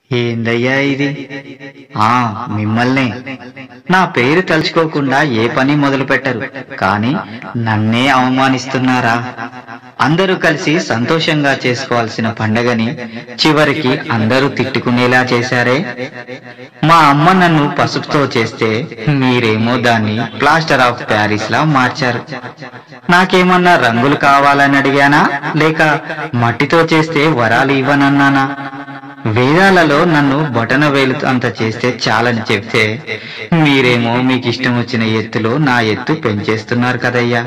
ఏందయ్యా ఇది ఆ మిమ్మల్నే నా పేరు తలుచుకోకుండా ఏ పని మొదలు పెట్టరు కానీ నన్నే అవమానిస్తున్నారా అందరూ కలిసి సంతోషంగా చేసుకోవాల్సిన పండగని చివరికి అందరూ తిట్టుకునేలా చేశారే మా అమ్మ నన్ను పసుపుతో చేస్తే మీరేమో దాన్ని ప్లాస్టర్ ఆఫ్ ప్యారిస్ లా మార్చారు నాకేమన్నా రంగులు కావాలని అడిగానా లేక మట్టితో చేస్తే వరాలు ఇవ్వనన్నానా వేదాలలో నన్ను బొటన వేలు అంత చేస్తే చాలని చెప్తే మీరేమో మీకు ఇష్టం వచ్చిన ఎత్తులో నా ఎత్తు పెంచేస్తున్నారు కదయ్యా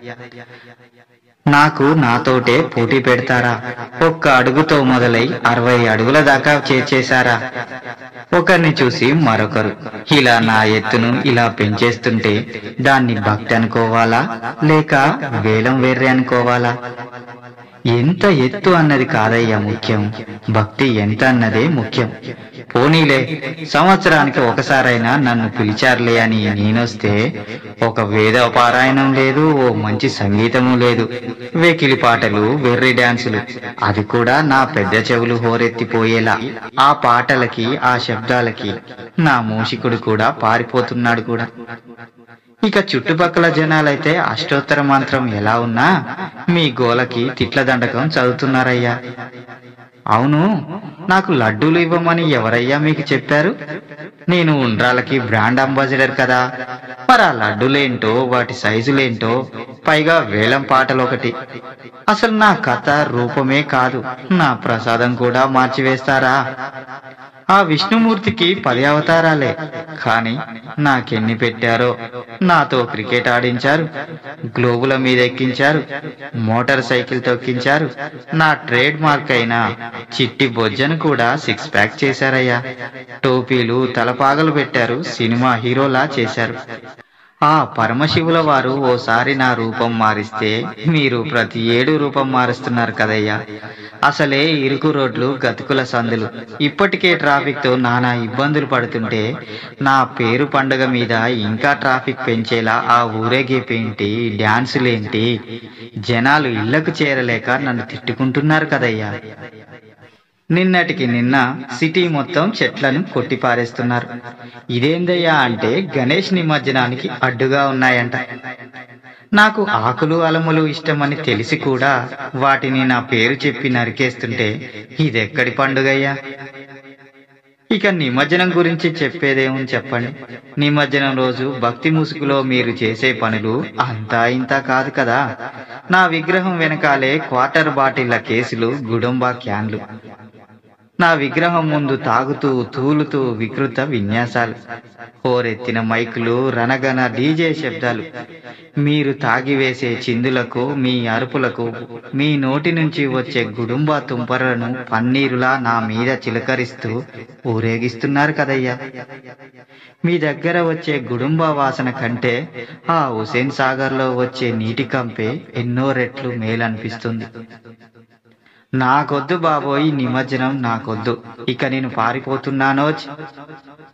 నాకు నాతోటే పోటీ పెడతారా ఒక్క అడుగుతో మొదలై అరవై అడుగుల దాకా చేర్చేశారా ఒకరిని చూసి మరొకరు ఇలా నా ఎత్తును ఇలా పెంచేస్తుంటే దాన్ని భక్తి అనుకోవాలా లేక వేలం వేర్రే అనుకోవాలా ఎంత ఎత్తు అన్నది కాదయ్యా ముఖ్యం భక్తి ఎంత అన్నదే ముఖ్యం పోనీలే సంవత్సరానికి ఒకసారైనా నన్ను పిలిచారులే అని నేనొస్తే ఒక వేద పారాయణం లేదు ఓ మంచి సంగీతము లేదు వెకిలి పాటలు వెర్రి డాన్సులు అది కూడా నా పెద్ద చెవులు హోరెత్తిపోయేలా ఆ పాటలకి ఆ శబ్దాలకి నా మూషికుడు కూడా పారిపోతున్నాడు కూడా ఇక చుట్టుపక్కల జనాలైతే అష్టోత్తర మంత్రం ఎలా ఉన్నా మీ గోలకి తిట్ల దండకం చదువుతున్నారయ్యా అవును నాకు లడ్డూలు ఇవ్వమని ఎవరయ్యా మీకు చెప్పారు నేను ఉండ్రాలకి బ్రాండ్ అంబాసిడర్ కదా మరి ఆ లడ్డూలేంటో వాటి సైజులేంటో పైగా వేలం పాటలు ఒకటి అసలు నా కథ రూపమే కాదు నా ప్రసాదం కూడా మార్చివేస్తారా ఆ విష్ణుమూర్తికి పది అవతారాలే కాని నాకెన్ని పెట్టారో నాతో క్రికెట్ ఆడించారు గ్లోబుల మీద ఎక్కించారు మోటార్ సైకిల్ తొక్కించారు నా ట్రేడ్ మార్క్ అయిన చిట్టి బొజ్జను కూడా సిక్స్ ప్యాక్ చేశారయ్యా టోపీలు తలపాగలు పెట్టారు సినిమా హీరోలా చేశారు ఆ పరమశివుల వారు ఓసారి నా రూపం మారిస్తే మీరు ప్రతి ఏడు రూపం మారుస్తున్నారు కదయ్యా అసలే ఇరుకు రోడ్లు గతుకుల సందులు ఇప్పటికే ట్రాఫిక్ తో నానా ఇబ్బందులు పడుతుంటే నా పేరు పండుగ మీద ఇంకా ట్రాఫిక్ పెంచేలా ఆ ఊరేగింపేంటి డ్యాన్సులేంటి జనాలు ఇళ్లకు చేరలేక నన్ను తిట్టుకుంటున్నారు కదయ్యా నిన్నటికి నిన్న సిటీ మొత్తం చెట్లను కొట్టిపారేస్తున్నారు ఇదేందయ్యా అంటే గణేష్ నిమజ్జనానికి అడ్డుగా ఉన్నాయంట నాకు ఆకులు అలములు ఇష్టమని తెలిసి కూడా వాటిని నా పేరు చెప్పి నరికేస్తుంటే ఇదెక్కడి పండుగయ్యా ఇక నిమజ్జనం గురించి చెప్పేదేముంది చెప్పండి నిమజ్జనం రోజు భక్తి ముసుగులో మీరు చేసే పనులు అంతా ఇంత కాదు కదా నా విగ్రహం వెనకాలే క్వార్టర్ బాటిళ్ల కేసులు గుడుంబా క్యాన్లు నా విగ్రహం ముందు తాగుతూ తూలుతూ వికృత విన్యాసాలు హోరెత్తిన మైకులు రణగన డీజే శబ్దాలు మీరు తాగివేసే చిందులకు మీ అరుపులకు మీ నోటి నుంచి వచ్చే గుడుంబ తుంపరలను పన్నీరులా నా మీద చిలకరిస్తూ ఊరేగిస్తున్నారు కదయ్యా మీ దగ్గర వచ్చే గుడుంబ వాసన కంటే ఆ హుసేన్ సాగర్ లో వచ్చే నీటి కంపే ఎన్నో రెట్లు మేలనిపిస్తుంది నాకొద్దు బాబోయ్ నిమజ్జనం నాకొద్దు ఇక నేను పారిపోతున్నానోచ్